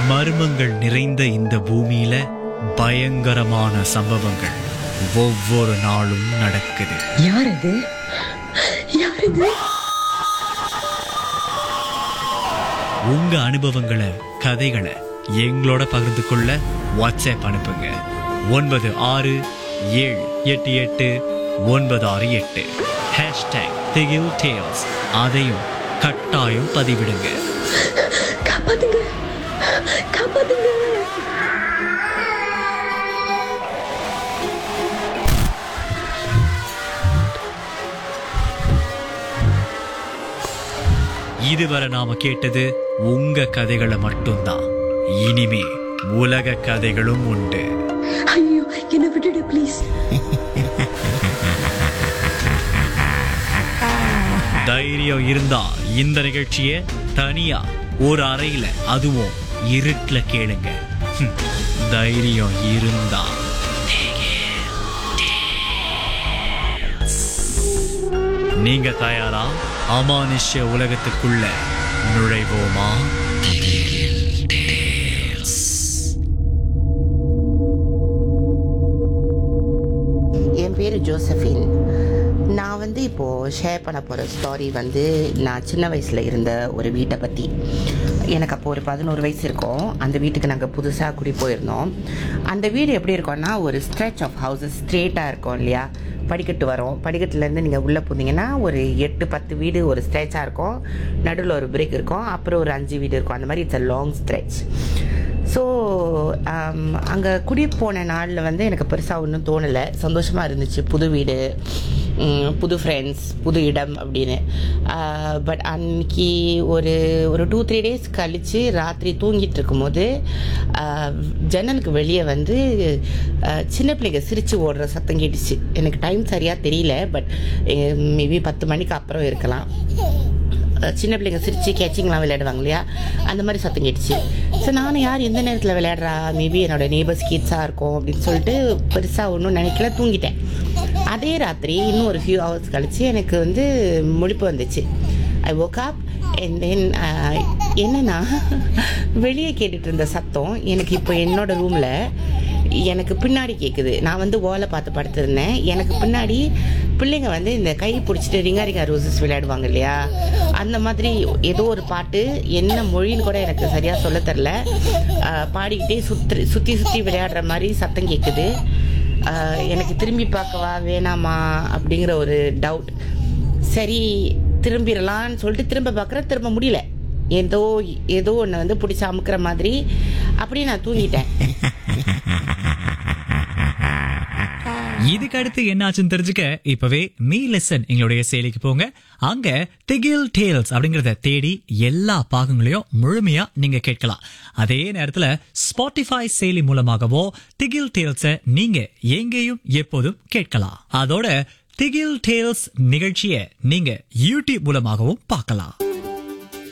மர்மங்கள் நிறைந்த இந்த பூமியில பயங்கரமான சம்பவங்கள் ஒவ்வொரு நாளும் நடக்குது யார் அது யார் இது உங்க அனுபவங்களை கதைகளை எங்களோட பகிர்ந்து கொள்ள வாட்ஸ்அப் அனுப்புங்க ஒன்பது ஆறு ஏழு எட்டு எட்டு ஒன்பது ஆறு எட்டு ஹேஷ்டேக் திகில் டேல்ஸ் அதையும் கட்டாயம் பதிவிடுங்க காப்பாத்துங்க காப்பாத்துங்க இதுவரை நாம கேட்டது உங்க கதைகளை மட்டும்தான் இனிமே உலக கதைகளும் உண்டு ஐயோ என்னை விட்டுடு ப்ளீஸ் தைரியம் இருந்தா இந்த நிகழ்ச்சிய தனியா ஒரு அறையில அதுவும் இருட்டுல கேளுங்க ஹம், தைரியம் இருந்தா நீங்க தயாரா அமானுஷ்ய உலகத்துக்குள்ள நுழைவோமா என் பேர் ஜோசஃபின் நான் வந்து இப்போது ஷேர் பண்ண போகிற ஸ்டாரி வந்து நான் சின்ன வயசில் இருந்த ஒரு வீட்டை பற்றி எனக்கு அப்போ ஒரு பதினோரு வயசு இருக்கும் அந்த வீட்டுக்கு நாங்கள் புதுசாக குடி போயிருந்தோம் அந்த வீடு எப்படி இருக்கும்னா ஒரு ஸ்ட்ரெச் ஆஃப் ஹவுசஸ் ஸ்ட்ரேட்டாக இருக்கும் இல்லையா படிக்கட்டு வரும் படிக்கட்டுலேருந்து நீங்கள் உள்ளே போனீங்கன்னா ஒரு எட்டு பத்து வீடு ஒரு ஸ்ட்ரெச்சாக இருக்கும் நடுவில் ஒரு பிரேக் இருக்கும் அப்புறம் ஒரு அஞ்சு வீடு இருக்கும் அந்த மாதிரி it's a long stretch so அங்கே குடி போன நாளில் வந்து எனக்கு பெருசாக ஒன்றும் தோணலை சந்தோஷமாக இருந்துச்சு புது வீடு ம், புது ஃப்ரெண்ட்ஸ் புது இடம் அப்படின்னு பட் அன்னைக்கு ஒரு ஒரு டூ த்ரீ டேஸ் கழித்து ராத்திரி தூங்கிட்டு இருக்கும்போது ஆஹ், ஜன்னலுக்கு வெளியே வந்து ஆஹ், சின்ன பிள்ளைங்க சிரித்து ஓடுற சத்தம் கேட்டுச்சு எனக்கு டைம் சரியாக தெரியல பட் மேபி பத்து மணிக்கு அப்புறம் இருக்கலாம் அஹ் சின்ன பிள்ளைங்க சிரிச்சு கேச்சிங்லாம் விளையாடுவாங்க இல்லையா அந்த மாதிரி சத்தம் கேட்டுச்சு ஸோ நானும் யார் எந்த நேரத்தில் விளையாடுறா மேபி என்னோட நேபர்ஸ் கிட்ஸாக இருக்கும் அப்படின்னு சொல்லிட்டு பெருசாக ஒன்றும் நினைக்கல தூங்கிட்டேன் அதே ராத்திரி இன்னும் ஒரு ஃபியூ ஹவர்ஸ் கழிச்சு எனக்கு வந்து முழிப்பு வந்துச்சு ஐ woke up and then uh, என்னன்னா வெளியே கேட்டுட்டு இருந்த சத்தம் எனக்கு இப்போ என்னோட ரூமில் எனக்கு பின்னாடி கேட்குது நான் வந்து ஓலை பார்த்து படுத்திருந்தேன் எனக்கு பின்னாடி பிள்ளைங்க வந்து இந்த கை பிடிச்சிட்டு ரிங்காரிங்கா ரோசஸ் விளையாடுவாங்க இல்லையா அந்த மாதிரி ஏதோ ஒரு பாட்டு என்ன மொழின்னு கூட எனக்கு சரியாக சொல்ல தெரில பாடிக்கிட்டே சுற்றி சுற்றி சுற்றி விளையாடுற மாதிரி சத்தம் கேட்குது ஆஹ் எனக்கு திரும்பி பார்க்கவா வேணாமா அப்படிங்கிற ஒரு டவுட் சரி திரும்பிடலான்னு சொல்லிட்டு திரும்ப பார்க்குறேன் திரும்ப முடியல ஏதோ ஏதோ ஒன்று வந்து பிடிச்சி அமுக்கிற மாதிரி அப்படியே நான் தூங்கிட்டேன் இதுக்கு அடுத்து என்னாச்சுன்னு தெரிஞ்சுக்க இப்பவே மீ லெசன் எங்களுடைய செயலிக்கு போங்க அங்க திகில் டேல்ஸ் அப்படிங்கறத தேடி எல்லா பாகங்களையும் முழுமையா நீங்க கேட்கலாம் அதே நேரத்துல ஸ்பாட்டிஃபை செயலி மூலமாகவோ திகில் டேல்ஸ நீங்க எங்கேயும் எப்போதும் கேட்கலாம் அதோட திகில் டேல்ஸ் நிகழ்ச்சியை நீங்க யூடியூப் மூலமாகவும் பார்க்கலாம்